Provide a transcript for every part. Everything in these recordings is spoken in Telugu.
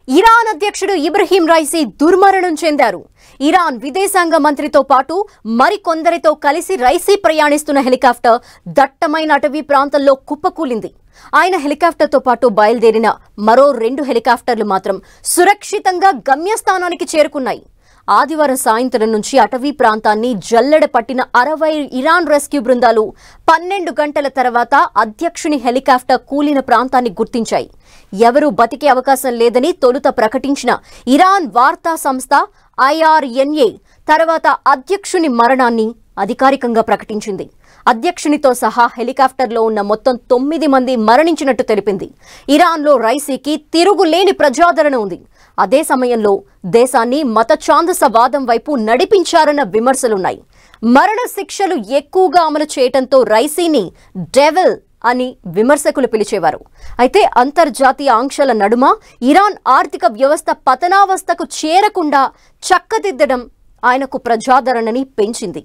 ఇరాన్ అధ్యక్షుడు ఇబ్రహీం రైసీ దుర్మరణం చెందారు ఇరాన్ విదేశాంగ మంత్రితో పాటు మరికొందరితో కలిసి రైసీ ప్రయాణిస్తున్న హెలికాప్టర్ దట్టమైన అటవీ ప్రాంతంలో కుప్పకూలింది ఆయన హెలికాప్టర్తో పాటు బయలుదేరిన మరో రెండు హెలికాప్టర్లు మాత్రం సురక్షితంగా గమ్యస్థానానికి చేరుకున్నాయి ఆదివారం సాయంత్రం నుంచి అటవీ ప్రాంతాన్ని జల్లెడ పట్టిన అరవై ఇరాన్ రెస్క్యూ బృందాలు పన్నెండు గంటల తర్వాత అధ్యక్షుని హెలికాప్టర్ కూలిన ప్రాంతాన్ని గుర్తించాయి ఎవరూ బతికే అవకాశం లేదని తొలుత ప్రకటించిన ఇరాన్ వార్తా సంస్థ ఐఆర్ఎన్ఏ తర్వాత అధ్యక్షుని మరణాన్ని అధికారికంగా ప్రకటించింది అధ్యక్షునితో సహా హెలికాప్టర్లో ఉన్న మొత్తం తొమ్మిది మంది మరణించినట్టు తెలిపింది ఇరాన్లో రైసీకి తిరుగులేని ప్రజాదరణ ఉంది అదే సమయంలో దేశాన్ని మత ఛాందసవాదం వైపు నడిపించారన్న విమర్శలున్నాయి మరణ శిక్షలు ఎక్కువగా అమలు చేయటంతో రైసీని డెవల్ అని విమర్శకులు పిలిచేవారు అయితే అంతర్జాతీయ ఆంక్షల నడుమ ఇరాన్ ఆర్థిక వ్యవస్థ పతనావస్థకు చేరకుండా చక్కదిద్దడం ఆయనకు ప్రజాదరణని పెంచింది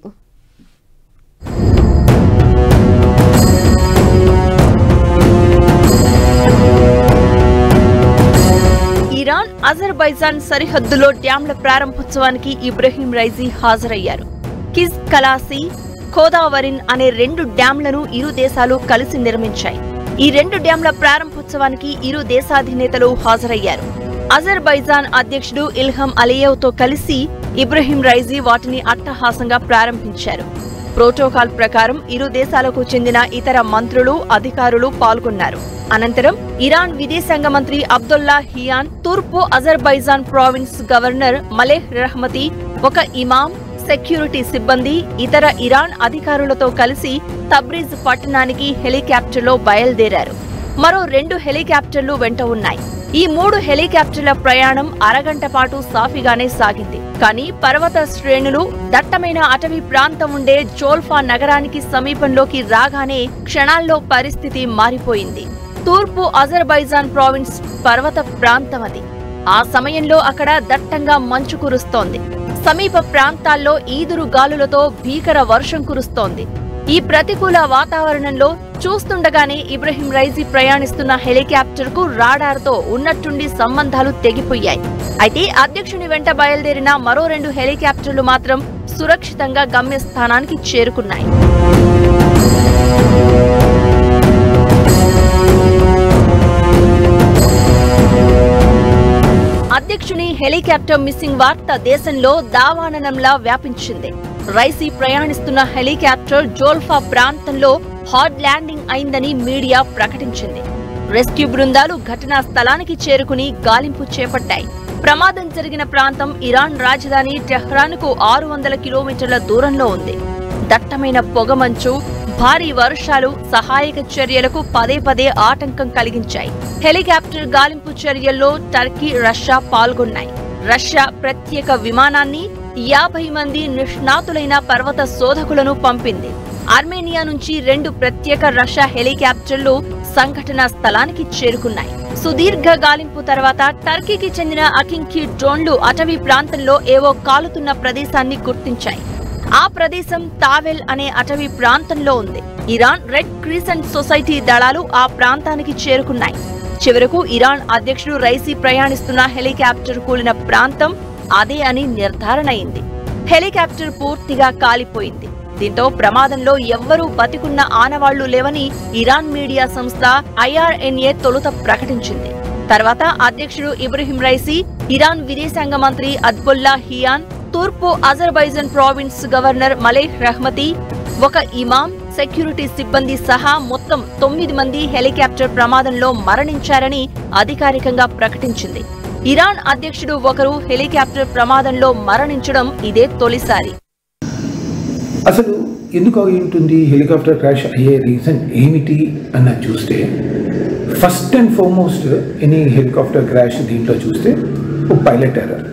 ఇరాన్ అజర్బైజాన్ సరిహద్దులో డ్యాంల ప్రారంభోత్సవానికి ఇబ్రహీం రైజీ హాజరయ్యారు కిజ్ కలాసి ఖోదావరిన్ అనే రెండు డ్యాంలను ఇరు దేశాలు కలిసి నిర్మించాయి ఈ రెండు డ్యాంల ప్రారంభోత్సవానికి ఇరు దేశాధినేతలు హాజరయ్యారు అజర్బైజాన్ అధ్యక్షుడు ఇల్హం అలియేవ్తో కలిసి ఇబ్రహీం రైజీ వాటిని అట్టహాసంగా ప్రారంభించారు ప్రోటోకాల్ ప్రకారం ఇరు దేశాలకు చెందిన ఇతర మంత్రులు అధికారులు పాల్గొన్నారు అనంతరం ఇరాన్ విదేశాంగ మంత్రి అబ్దుల్లా హియాన్ తూర్పు Azerbaijan province governor Malek Rahmati ఒక ఇమాం సెక్యూరిటీ సిబ్బంది ఇతర ఇరాన్ అధికారులతో కలిసి తబ్రీజ్ పట్టణానికి హెలికాప్టర్లో బయలుదేరారు మరో రెండు హెలికాప్టర్లు వెంట ఉన్నాయి ఈ మూడు హెలికాప్టర్ల ప్రయాణం అరగంట పాటు సాఫీగానే సాగింది కానీ పర్వత శ్రేణులు దట్టమైన అటవీ ప్రాంతం ఉండే జోల్ఫా నగరానికి సమీపంలోకి రాగానే క్షణాల్లో పరిస్థితి మారిపోయింది తూర్పు అజర్బైజాన్ ప్రావిన్స్ పర్వత ప్రాంతం అది ఆ సమయంలో అక్కడ దట్టంగా మంచు కురుస్తోంది సమీప ప్రాంతాల్లో ఈదురు గాలులతో భీకర వర్షం కురుస్తోంది ఈ ప్రతికూల వాతావరణంలో చూస్తుండగానే ఇబ్రహీం రైజీ ప్రయాణిస్తున్న హెలికాప్టర్ కు రాడార్తో ఉన్నట్టుండి సంబంధాలు తెగిపోయాయి అయితే అధ్యక్షుని వెంట బయలుదేరిన మరో రెండు హెలికాప్టర్లు మాత్రం సురక్షితంగా గమ్యస్థానానికి చేరుకున్నాయి అధ్యక్షుని హెలికాప్టర్ మిస్సింగ్ వార్త దేశంలో దావాననంలా వ్యాపించింది రైసీ ప్రయాణిస్తున్న హెలికాప్టర్ జోల్ఫా ప్రాంతంలో హార్డ్ ల్యాండింగ్ అయిందని మీడియా ప్రకటించింది రెస్క్యూ బృందాలు ఘటనా స్థలానికి చేరుకుని గాలింపు చేపట్టాయి ప్రమాదం జరిగిన ప్రాంతం ఇరాన్ రాజధాని టెహ్రాన్కు ఆరు వందల కిలోమీటర్ల దూరంలో ఉంది దట్టమైన పొగమంచు భారీ వర్షాలు సహాయక చర్యలకు పదే పదే ఆటంకం కలిగించాయి హెలికాప్టర్ గాలింపు చర్యల్లో టర్కీ రష్యా పాల్గొన్నాయి రష్యా ప్రత్యేక విమానాన్ని యాభై మంది నిష్ణాతులైన పర్వత శోధకులను పంపింది ఆర్మేనియా నుంచి రెండు ప్రత్యేక రష్యా హెలికాప్టర్లు సంఘటనా స్థలానికి చేరుకున్నాయి సుదీర్ఘ గాలింపు తర్వాత టర్కీకి చెందిన అకింకి డ్రోన్లు అటవీ ప్రాంతంలో ఏవో కాలుతున్న ప్రదేశాన్ని గుర్తించాయి ఆ ప్రదేశం తావెల్ అనే అటవీ ప్రాంతంలో ఉంది ఇరాన్ రెడ్ క్రీసెంట్ సొసైటీ దళాలు ఆ ప్రాంతానికి చేరుకున్నాయి చివరకు ఇరాన్ అధ్యక్షుడు రైసీ ప్రయాణిస్తున్న హెలికాప్టర్ కూలిన ప్రాంతం అదే అని నిర్ధారణ అయింది హెలికాప్టర్ పూర్తిగా కాలిపోయింది దీంతో ప్రమాదంలో ఎవ్వరూ బతికున్న ఆనవాళ్లు లేవని ఇరాన్ మీడియా సంస్థ ఐఆర్ఎన్ఏ తొలుత ప్రకటించింది తర్వాత అధ్యక్షుడు ఇబ్రహీం రైసీ ఇరాన్ విదేశాంగ మంత్రి అద్బుల్లా హియాన్ తూర్పు Azerbaijan province governor Malek Rahmati ఒక ఇమాం సెక్యూరిటీ సిబ్బంది సహా మొత్తం తొమ్మిది మంది హెలికాప్టర్ ప్రమాదంలో మరణించారని అధికారికంగా ప్రకటించింది ఇరాన్ అధ్యక్షుడు ఒకరు హెలికాప్టర్ ప్రమాదంలో మరణించడం ఇదే తొలిసారి అసలు ఎందుకు అయి ఉంటుంది హెలికాప్టర్ క్రాష్ అయ్యే రీజన్ ఏమిటి అన్నది చూస్తే first and foremost any helicopter crash దీంట్లో చూస్తే ఒక పైలట్ ఎర్రర్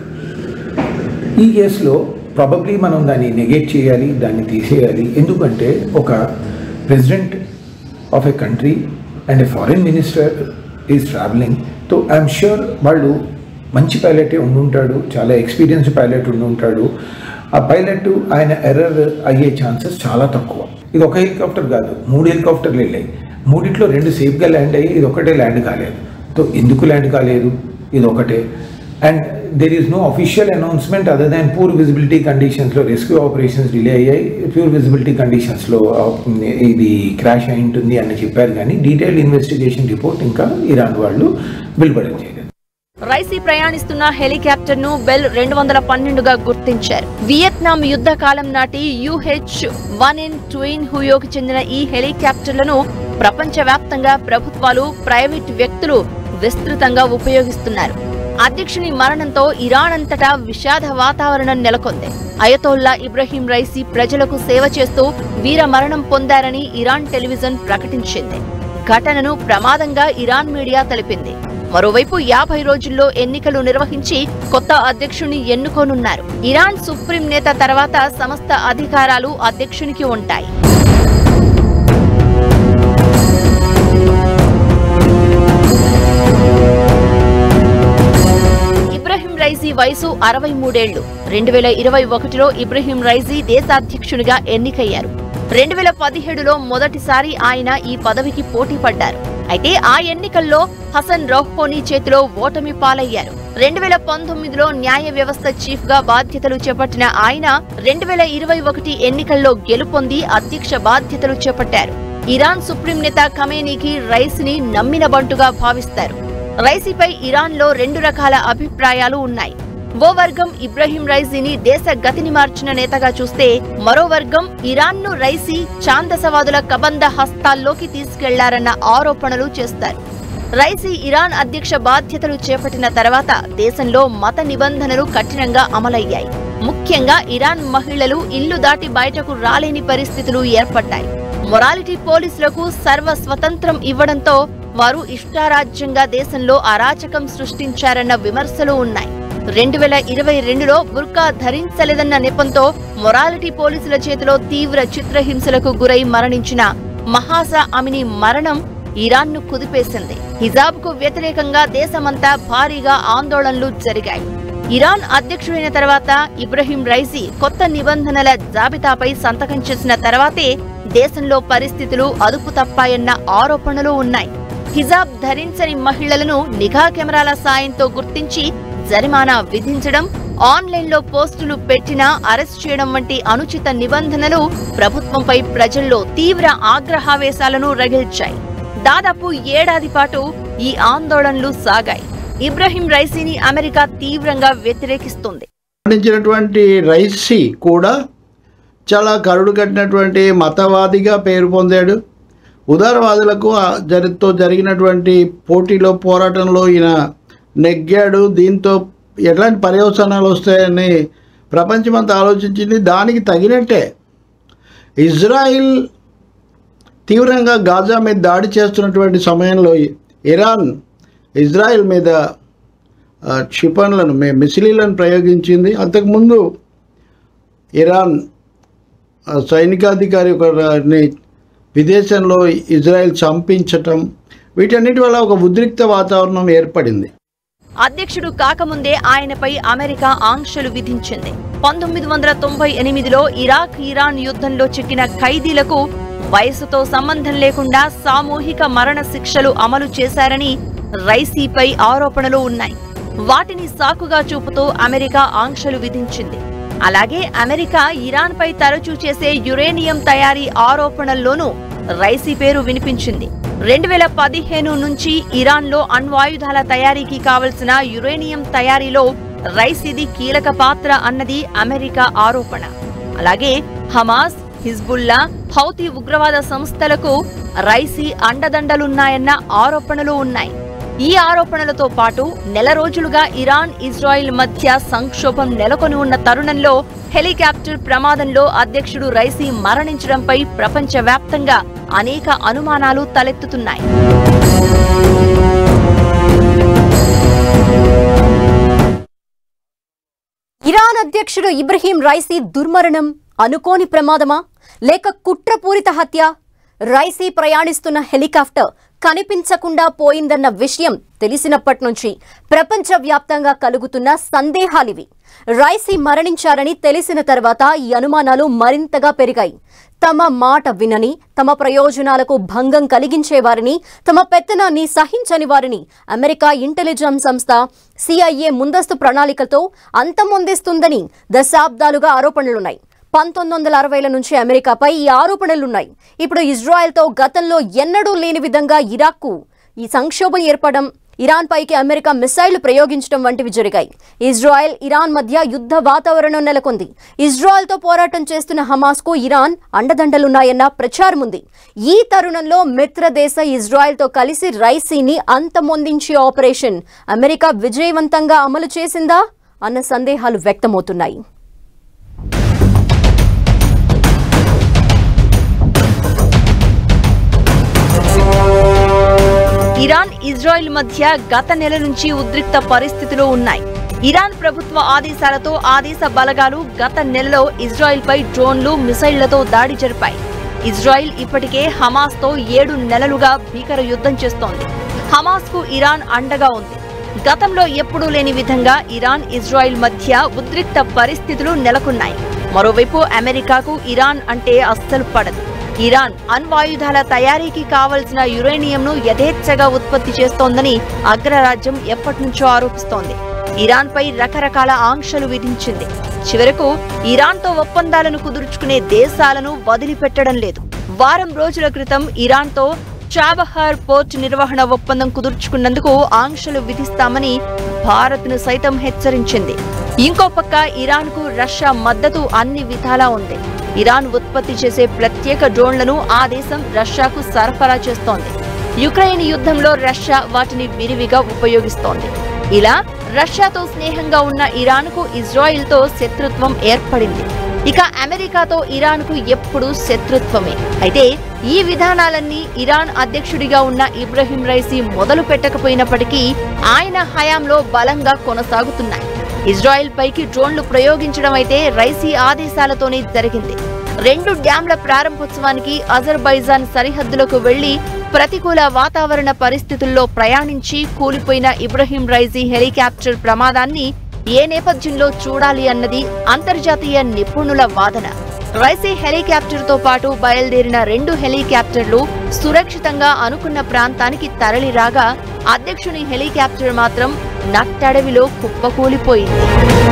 ఈ కేసులో ప్రాబబ్లీ మనం దాన్ని నెగేట్ చేయాలి దాన్ని తీసేయాలి ఎందుకంటే ఒక president of a country and a foreign minister is travelling తో ఐఎమ్ ష్యూర్ వాళ్ళు మంచి పైలటే ఉండుంటాడు చాలా ఎక్స్పీరియన్స్ పైలట్ ఉండుంటాడు ఆ పైలట్ ఆయన ఎర్రర్ అయ్యే ఛాన్సెస్ చాలా తక్కువ ఇది ఒక హెలికాప్టర్ కాదు మూడు హెలికాప్టర్లు వెళ్ళాయి మూడిట్లో రెండు సేఫ్గా ల్యాండ్ అయ్యి ఇది ఒకటే ల్యాండ్ కాలేదు సో ఎందుకు ల్యాండ్ కాలేదు ఇది ఒకటే and there is no official announcement other than poor visibility కండిషన్స్లో రెస్క్యూ ఆపరేషన్స్ డిలే అయ్యాయి ప్యూర్ విజిబిలిటీ కండిషన్స్లో ఇది క్రాష్ అయి ఉంటుంది అని చెప్పారు కానీ డీటెయిల్డ్ ఇన్వెస్టిగేషన్ రిపోర్ట్ ఇంకా ఇరాన్ వాళ్ళు వెలువడం చేయలేదు రైసీ ప్రయాణిస్తున్న హెలికాప్టర్ ను బెల్ రెండు వందల పన్నెండుగా గుర్తించారు వియత్నాం యుద్ధ కాలం నాటి యుహెచ్ వన్ ఇన్ ట్విన్ హుయోకి చెందిన ఈ హెలికాప్టర్లను ప్రపంచవ్యాప్తంగా ప్రభుత్వాలు ప్రైవేట్ వ్యక్తులు విస్తృతంగా ఉపయోగిస్తున్నారు అధ్యక్షుని మరణంతో ఇరాన్ అంతటా విషాద వాతావరణం నెలకొంది అయతోల్లా ఇబ్రహీం రైసీ ప్రజలకు సేవ చేస్తూ వీర మరణం పొందారని ఇరాన్ టెలివిజన్ ప్రకటించింది ఘటనను ప్రమాదంగా ఇరాన్ మీడియా తెలిపింది మరోవైపు యాభై రోజుల్లో ఎన్నికలు నిర్వహించి కొత్త అధ్యక్షుని ఎన్నుకోనున్నారు ఇరాన్ సుప్రీం నేత తర్వాత సమస్త అధికారాలు అధ్యక్షునికి ఉంటాయి ఇబ్రహీం రైజీ వయసు అరవై మూడేళ్లు రెండు వేల ఇరవై ఒకటిలో ఇబ్రహీం రైజీ దేశాధ్యక్షునిగా ఎన్నికయ్యారు రెండు వేల పదిహేడులో మొదటిసారి ఆయన ఈ పదవికి పోటీ పడ్డారు అయితే ఆ ఎన్నికల్లో హసన్ రౌహోనీ చేతిలో ఓటమి పాలయ్యారు రెండు వేల పంతొమ్మిదిలో న్యాయ వ్యవస్థ చీఫ్ గా బాధ్యతలు చేపట్టిన ఆయన రెండు వేల ఇరవై ఒకటి ఎన్నికల్లో గెలుపొంది అధ్యక్ష బాధ్యతలు చేపట్టారు ఇరాన్ సుప్రీం నేత ఖమేనీకి రైస్ని నమ్మిన బంటుగా భావిస్తారు రైసీపై ఇరాన్లో రెండు రకాల అభిప్రాయాలు ఉన్నాయి ఓ వర్గం ఇబ్రహీం రైసీని దేశ గతిని మార్చిన నేతగా చూస్తే మరో వర్గం ఇరాన్ను రైసీ ఛాందసవాదుల కబంధ హస్తాల్లోకి తీసుకెళ్లారన్న ఆరోపణలు చేస్తారు రైసీ ఇరాన్ అధ్యక్ష బాధ్యతలు చేపట్టిన తర్వాత దేశంలో మత నిబంధనలు కఠినంగా అమలయ్యాయి ముఖ్యంగా ఇరాన్ మహిళలు ఇల్లు దాటి బయటకు రాలేని పరిస్థితులు ఏర్పడ్డాయి మొరాలిటీ పోలీసులకు సర్వ స్వతంత్రం ఇవ్వడంతో వారు ఇష్టారాజ్యంగా దేశంలో అరాచకం సృష్టించారన్న విమర్శలు ఉన్నాయి రెండు వేల ఇరవై రెండులో బుర్కా ధరించలేదన్న నెపంతో మొరాలిటీ పోలీసుల చేతిలో తీవ్ర చిత్రహింసలకు గురై మరణించిన మహాసా అమిని మరణం ఇరాన్ను కుదిపేసింది హిజాబ్కు వ్యతిరేకంగా దేశమంతా భారీగా ఆందోళనలు జరిగాయి ఇరాన్ అధ్యక్షుడైన తర్వాత ఇబ్రహీం రైసీ కొత్త నిబంధనల జాబితాపై సంతకం చేసిన తర్వాతే దేశంలో పరిస్థితులు అదుపు తప్పాయన్న ఆరోపణలు ఉన్నాయి హిజాబ్ ధరించని మహిళలను నిఘా కెమెరాల సాయంతో గుర్తించి జరిమానా విధించడం ఆన్లైన్లో పోస్టులు పెట్టినా అరెస్ట్ చేయడం వంటి అనుచిత నిబంధనలు ప్రభుత్వంపై ప్రజల్లో తీవ్ర ఆగ్రహావేశాలను రగిల్చాయి దాదాపు ఏడాది పాటు ఈ ఆందోళనలు సాగాయి ఇబ్రహీం రైసీని అమెరికా తీవ్రంగా వ్యతిరేకిస్తుంది మరణించినటువంటి రైసీ కూడా చాలా కరుడు కట్టినటువంటి మతవాదిగా పేరు పొందాడు ఉదారవాదులకు ఆ జరితో జరిగినటువంటి పోటీలో పోరాటంలో ఈయన నెగ్గాడు దీంతో ఎట్లాంటి పర్యవసానాలు వస్తాయని ప్రపంచమంతా ఆలోచించింది దానికి తగినట్టే ఇజ్రాయిల్ తీవ్రంగా గాజా మీద దాడి చేస్తున్నటువంటి సమయంలో ఇరాన్ ఇజ్రాయిల్ మీద ఆ, క్షిపణులను మే మిసిలీలను ప్రయోగించింది అంతకుముందు ఇరాన్ ఆ, సైనికాధికారి ఒకరిని విదేశంలో ఇజ్రాయెల్ చంపించటం వీటన్నిటి వల్ల ఒక ఉద్రిక్త వాతావరణం ఏర్పడింది అధ్యక్షుడు కాకముందే ఆయనపై అమెరికా ఆంక్షలు విధించింది పంతొమ్మిది వందల తొంభై ఎనిమిదిలో ఇరాక్ ఇరాన్ యుద్ధంలో చిక్కిన ఖైదీలకు వయసుతో సంబంధం లేకుండా సామూహిక మరణ శిక్షలు అమలు చేశారని రైసీపై ఆరోపణలు ఉన్నాయి వాటిని సాకుగా చూపుతూ అమెరికా ఆంక్షలు విధించింది అలాగే అమెరికా ఇరాన్పై తరచూ చేసే యురేనియం తయారీ ఆరోపణల్లోనూ రైసీ పేరు వినిపించింది రెండు వేల పదిహేను నుంచి ఇరాన్లో అణ్వాయుధాల తయారీకి కావలసిన యురేనియం తయారీలో రైసీది కీలక పాత్ర అన్నది అమెరికా ఆరోపణ అలాగే హమాస్ హిజ్బుల్లా హౌతీ ఉగ్రవాద సంస్థలకు రైసీ అండదండలున్నాయన్న ఆరోపణలు ఉన్నాయి ఈ ఆరోపణలతో పాటు నెల రోజులుగా ఇరాన్ ఇజ్రాయిల్ మధ్య సంక్షోభం నెలకొని ఉన్న తరుణంలో హెలికాప్టర్ ప్రమాదంలో అధ్యక్షుడు రైసీ మరణించడంపై ప్రపంచవ్యాప్తంగా అనేక అనుమానాలు తలెత్తుతున్నాయి ఇరాన్ అధ్యక్షుడు ఇబ్రహీం రైసీ దుర్మరణం అనుకోని ప్రమాదమా లేక కుట్రపూరిత హత్య రైసీ ప్రయాణిస్తున్న హెలికాప్టర్ కనిపించకుండా పోయిందన్న విషయం తెలిసినప్పటి నుంచి ప్రపంచవ్యాప్తంగా కలుగుతున్న సందేహాలివి రైసీ మరణించారని తెలిసిన తర్వాత ఈ అనుమానాలు మరింతగా పెరిగాయి తమ మాట వినని తమ ప్రయోజనాలకు భంగం కలిగించే వారిని తమ పెత్తనాన్ని సహించని వారిని అమెరికా ఇంటెలిజెన్స్ సంస్థ సిఐఏ ముందస్తు ప్రణాళికతో అంతమొందిస్తుందని దశాబ్దాలుగా ఆరోపణలున్నాయి పంతొమ్మిది వందల అరవైల నుంచి అమెరికాపై ఈ ఆరోపణలున్నాయి ఇప్పుడు ఇజ్రాయెల్తో గతంలో ఎన్నడూ లేని విధంగా ఇరాక్కు ఈ సంక్షోభం ఏర్పడడం ఇరాన్ పైకి అమెరికా మిసైళ్లు ప్రయోగించడం వంటివి జరిగాయి ఇజ్రాయెల్ ఇరాన్ మధ్య యుద్ధ వాతావరణం నెలకొంది ఇజ్రాయెల్తో పోరాటం చేస్తున్న హమాస్కు ఇరాన్ అండదండలున్నాయన్న ప్రచారం ఉంది ఈ తరుణంలో మిత్రదేశ ఇజ్రాయెల్తో కలిసి రైసీని అంతమొందించే ఆపరేషన్ అమెరికా విజయవంతంగా అమలు చేసిందా అన్న సందేహాలు వ్యక్తమవుతున్నాయి ఇరాన్ ఇజ్రాయెల్ మధ్య గత నెల నుంచి ఉద్రిక్త పరిస్థితులు ఉన్నాయి ఇరాన్ ప్రభుత్వ ఆదేశాలతో ఆ దేశ బలగాలు గత నెలలో ఇజ్రాయెల్ పై డ్రోన్లు మిసైళ్లతో దాడి జరిపాయి ఇజ్రాయెల్ ఇప్పటికే హమాస్ తో ఏడు నెలలుగా భీకర యుద్ధం చేస్తోంది హమాస్ కు ఇరాన్ అండగా ఉంది గతంలో ఎప్పుడూ లేని విధంగా ఇరాన్ ఇజ్రాయెల్ మధ్య ఉద్రిక్త పరిస్థితులు నెలకొన్నాయి మరోవైపు అమెరికాకు ఇరాన్ అంటే అస్సలు పడదు ఇరాన్ అణ్వాయుధాల తయారీకి కావలసిన యురేనియంను యథేచ్ఛగా ఉత్పత్తి చేస్తోందని అగ్రరాజ్యం ఎప్పటినుంచో ఆరోపిస్తోంది ఇరాన్పై రకరకాల ఆంక్షలు విధించింది చివరకు ఇరాన్తో ఒప్పందాలను కుదుర్చుకునే దేశాలను వదిలిపెట్టడం లేదు వారం రోజుల క్రితం ఇరాన్తో చాబహార్ పోర్ట్ నిర్వహణ ఒప్పందం కుదుర్చుకున్నందుకు ఆంక్షలు విధిస్తామని భారత్ను సైతం హెచ్చరించింది ఇంకో పక్క ఇరాన్కు రష్యా మద్దతు అన్ని విధాలా ఉంది ఇరాన్ ఉత్పత్తి చేసే ప్రత్యేక డ్రోన్లను ఆ దేశం రష్యాకు సరఫరా చేస్తోంది యుక్రెయిన్ యుద్ధంలో రష్యా వాటిని విరివిగా ఉపయోగిస్తోంది ఇలా రష్యాతో స్నేహంగా ఉన్న ఇరాన్కు ఇజ్రాయిల్తో శత్రుత్వం ఏర్పడింది ఇక అమెరికాతో ఇరాన్కు ఎప్పుడూ శత్రుత్వమే అయితే ఈ విధానాలన్నీ ఇరాన్ అధ్యక్షుడిగా ఉన్న ఇబ్రహీం రైసీ మొదలు పెట్టకపోయినప్పటికీ ఆయన హయాంలో బలంగా కొనసాగుతున్నాయి ఇజ్రాయెల్ పైకి డ్రోన్లు ప్రయోగించడం అయితే రైసీ ఆదేశాలతోనే జరిగింది రెండు డ్యాంల ప్రారంభోత్సవానికి అజర్బైజాన్ సరిహద్దులకు వెళ్లి ప్రతికూల వాతావరణ పరిస్థితుల్లో ప్రయాణించి కూలిపోయిన ఇబ్రహీం రైజీ హెలికాప్టర్ ప్రమాదాన్ని ఏ నేపథ్యంలో చూడాలి అన్నది అంతర్జాతీయ నిపుణుల వాదన రైసీ హెలికాప్టర్ తో పాటు బయలుదేరిన రెండు హెలికాప్టర్లు సురక్షితంగా అనుకున్న ప్రాంతానికి తరలిరాగా అధ్యక్షుని హెలికాప్టర్ మాత్రం నట్టడవిలో కుప్పకూలిపోయింది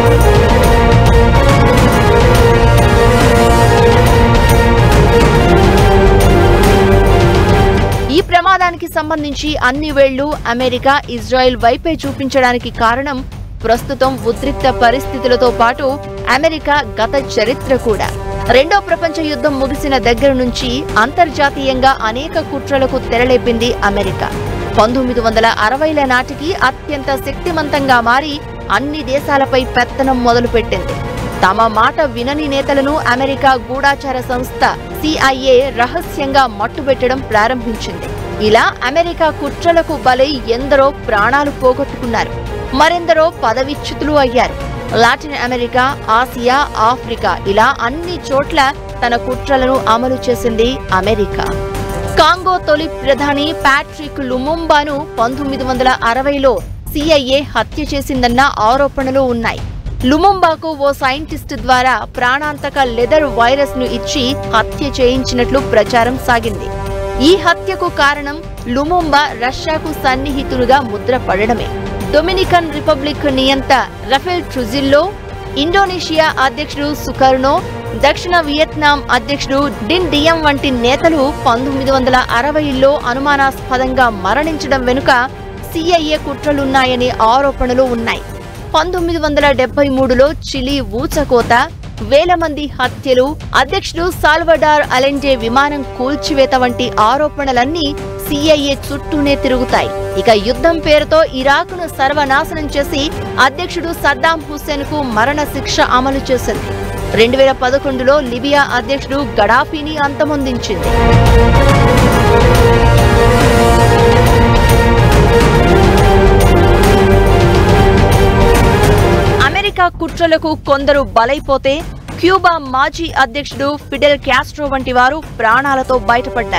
ఈ ప్రమాదానికి సంబంధించి అన్ని వేళ్లు అమెరికా ఇజ్రాయెల్ వైపే చూపించడానికి కారణం ప్రస్తుతం ఉద్రిక్త పరిస్థితులతో పాటు అమెరికా గత చరిత్ర కూడా రెండో ప్రపంచ యుద్ధం ముగిసిన దగ్గర నుంచి అంతర్జాతీయంగా అనేక కుట్రలకు తెరలేపింది అమెరికా పంతొమ్మిది వందల అరవైల నాటికి అత్యంత శక్తిమంతంగా మారి అన్ని దేశాలపై పెత్తనం మొదలుపెట్టింది తమ మాట వినని నేతలను అమెరికా గూఢాచార సంస్థ సిఐఏ రహస్యంగా మట్టుబెట్టడం ప్రారంభించింది ఇలా అమెరికా కుట్రలకు బలై ఎందరో ప్రాణాలు పోగొట్టుకున్నారు మరెందరో పదవిచ్యుతులు అయ్యారు లాటిన్ అమెరికా ఆసియా ఆఫ్రికా ఇలా అన్ని చోట్ల తన కుట్రలను అమలు చేసింది అమెరికా కాంగో తొలి ప్రధాని ప్యాట్రిక్ లుముంబాను పంతొమ్మిది వందల అరవైలో సిఐఏ హత్య చేసిందన్న ఆరోపణలు ఉన్నాయి లుముంబాకు ఓ సైంటిస్ట్ ద్వారా ప్రాణాంతక లెదర్ వైరస్ ను ఇచ్చి హత్య చేయించినట్లు ప్రచారం సాగింది ఈ హత్యకు కారణం లుముంబా రష్యాకు సన్నిహితులుగా ముద్రపడడమే డొమినికన్ రిపబ్లిక్ నియంత రఫెల్ ట్రుజిల్లో ఇండోనేషియా అధ్యక్షుడు సుకర్నో దక్షిణ వియత్నాం అధ్యక్షుడు డిన్ డియం వంటి నేతలు పంతొమ్మిది వందల అరవైలో అనుమానాస్పదంగా మరణించడం వెనుక సిఐఏ కుట్రలున్నాయనే ఆరోపణలు ఉన్నాయి పంతొమ్మిది వందల డెబ్బై మూడులో చిలీ ఊచకోత వేల మంది హత్యలు అధ్యక్షుడు సాల్వడార్ అలెంజే విమానం కూల్చివేత వంటి ఆరోపణలన్నీ సిఐఏ చుట్టూనే తిరుగుతాయి ఇక యుద్ధం పేరుతో ఇరాకును సర్వనాశనం చేసి అధ్యక్షుడు సద్దాం హుస్సేన్ కు మరణ శిక్ష అమలు చేసింది రెండు వేల పదకొండులో లిబియా అధ్యక్షుడు గడాఫీని అంతమొందించింది అమెరికా కుట్రలకు కొందరు బలైపోతే క్యూబా మాజీ అధ్యక్షుడు ఫిడెల్ క్యాస్ట్రో వంటి వారు ప్రాణాలతో బయటపడ్డారు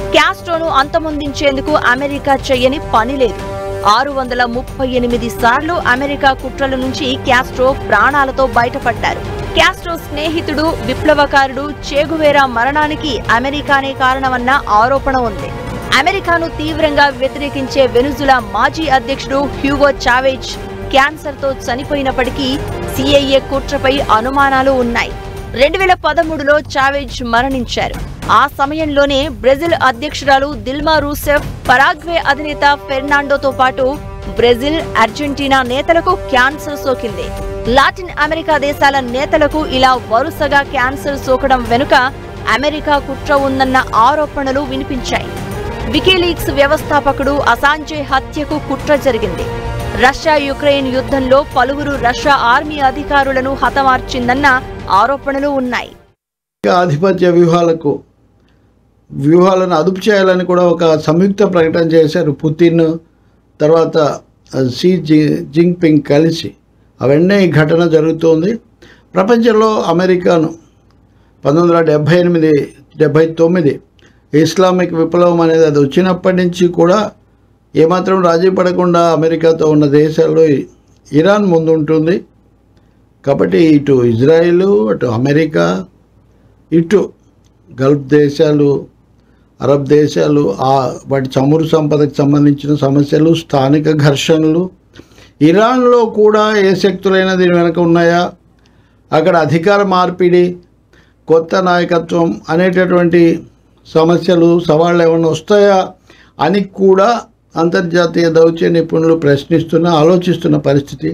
క్యాస్ట్రోను అంతమొందించేందుకు అమెరికా చెయ్యని పని లేదు ఆరు వందల ముప్పై ఎనిమిది సార్లు అమెరికా కుట్రల నుంచి క్యాస్ట్రో ప్రాణాలతో బయటపడ్డారు క్యాస్ట్రో స్నేహితుడు విప్లవకారుడు చేగువేరా మరణానికి అమెరికానే కారణమన్న ఆరోపణ ఉంది అమెరికాను తీవ్రంగా వ్యతిరేకించే వెనుజులా మాజీ అధ్యక్షుడు హ్యూగో చావేజ్ క్యాన్సర్ తో చనిపోయినప్పటికీ సిఐఏ కుట్రపై అనుమానాలు ఉన్నాయి రెండు వేల పదమూడులో చావేజ్ మరణించారు ఆ సమయంలోనే బ్రెజిల్ అధ్యక్షురాలు దిల్మా రూసెఫ్ పరాగ్వే అధినేత ఫెర్నాండోతో పాటు బ్రెజిల్ అర్జెంటీనా నేతలకు క్యాన్సర్ సోకింది లాటిన్ అమెరికా దేశాల నేతలకు ఇలా వరుసగా క్యాన్సర్ సోకడం వెనుక అమెరికా కుట్ర ఉందన్న ఆరోపణలు వినిపించాయి వికీలీక్స్ వ్యవస్థాపకుడు అసాంజే హత్యకు కుట్ర జరిగింది రష్యా యుక్రెయిన్ యుద్ధంలో పలువురు రష్యా ఆర్మీ అధికారులను హతమార్చిందన్న ఆరోపణలు ఉన్నాయి ఆధిపత్య వ్యూహాలకు వ్యూహాలను అదుపు చేయాలని కూడా ఒక సంయుక్త ప్రకటన చేశారు పుతిన్ తర్వాత షీ జి జింగ్పింగ్ కలిసి అవన్నీ ఈ ఘటన జరుగుతోంది ప్రపంచంలో అమెరికాను పంతొమ్మిది వందల డెబ్భై ఎనిమిది డెబ్భై తొమ్మిది ఇస్లామిక్ విప్లవం అనేది అది వచ్చినప్పటి నుంచి కూడా ఏమాత్రం రాజీ పడకుండా అమెరికాతో ఉన్న దేశాల్లో ఇరాన్ ముందుంటుంది కాబట్టి ఇటు ఇజ్రాయిల్ అటు అమెరికా ఇటు గల్ఫ్ దేశాలు అరబ్ దేశాలు ఆ వాటి చమురు సంపదకు సంబంధించిన సమస్యలు స్థానిక ఘర్షణలు ఇరాన్లో కూడా ఏ శక్తులైనా దీని వెనక ఉన్నాయా అక్కడ అధికార మార్పిడి కొత్త నాయకత్వం అనేటటువంటి సమస్యలు సవాళ్ళు ఏమైనా వస్తాయా అని కూడా అంతర్జాతీయ దౌత్య నిపుణులు ప్రశ్నిస్తున్న ఆలోచిస్తున్న పరిస్థితి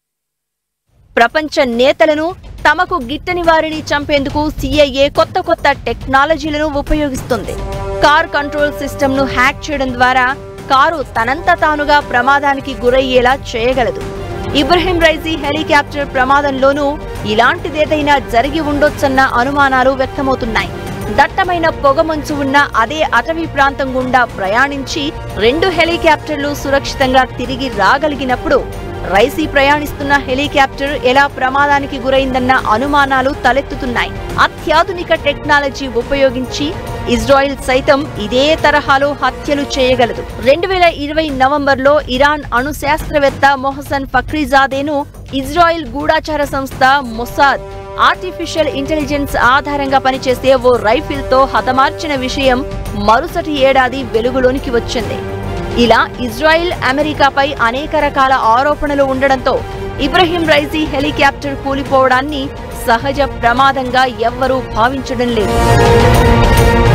ప్రపంచ నేతలను తమకు గిట్టని వారిని చంపేందుకు సిఐఏ కొత్త కొత్త టెక్నాలజీలను ఉపయోగిస్తుంది కార్ కంట్రోల్ సిస్టమ్ ను హ్యాక్ చేయడం ద్వారా కారు తనంత తానుగా ప్రమాదానికి గురయ్యేలా చేయగలదు ఇబ్రహీం రైజీ హెలికాప్టర్ ప్రమాదంలోనూ ఇలాంటిదేదైనా జరిగి ఉండొచ్చన్న అనుమానాలు వ్యక్తమవుతున్నాయి దట్టమైన పొగమంచు ఉన్న అదే అటవీ ప్రాంతం గుండా ప్రయాణించి రెండు హెలికాప్టర్లు సురక్షితంగా తిరిగి రాగలిగినప్పుడు రైసీ ప్రయాణిస్తున్న హెలికాప్టర్ ఎలా ప్రమాదానికి గురైందన్న అనుమానాలు తలెత్తుతున్నాయి అత్యాధునిక టెక్నాలజీ ఉపయోగించి ఇజ్రాయిల్ సైతం ఇదే తరహాలో హత్యలు చేయగలదు రెండు వేల ఇరవై నవంబర్లో ఇరాన్ అణు శాస్త్రవేత్త మొహసన్ ఫక్రీజాదేను ఇజ్రాయిల్ గూఢాచార సంస్థ మొసాద్ ఆర్టిఫిషియల్ ఇంటెలిజెన్స్ ఆధారంగా పనిచేసే ఓ రైఫిల్ తో హతమార్చిన విషయం మరుసటి ఏడాది వెలుగులోనికి వచ్చింది ఇలా ఇజ్రాయిల్ అమెరికాపై అనేక రకాల ఆరోపణలు ఉండడంతో ఇబ్రహీం రైజీ హెలికాప్టర్ కూలిపోవడాన్ని సహజ ప్రమాదంగా ఎవ్వరూ భావించడం లేదు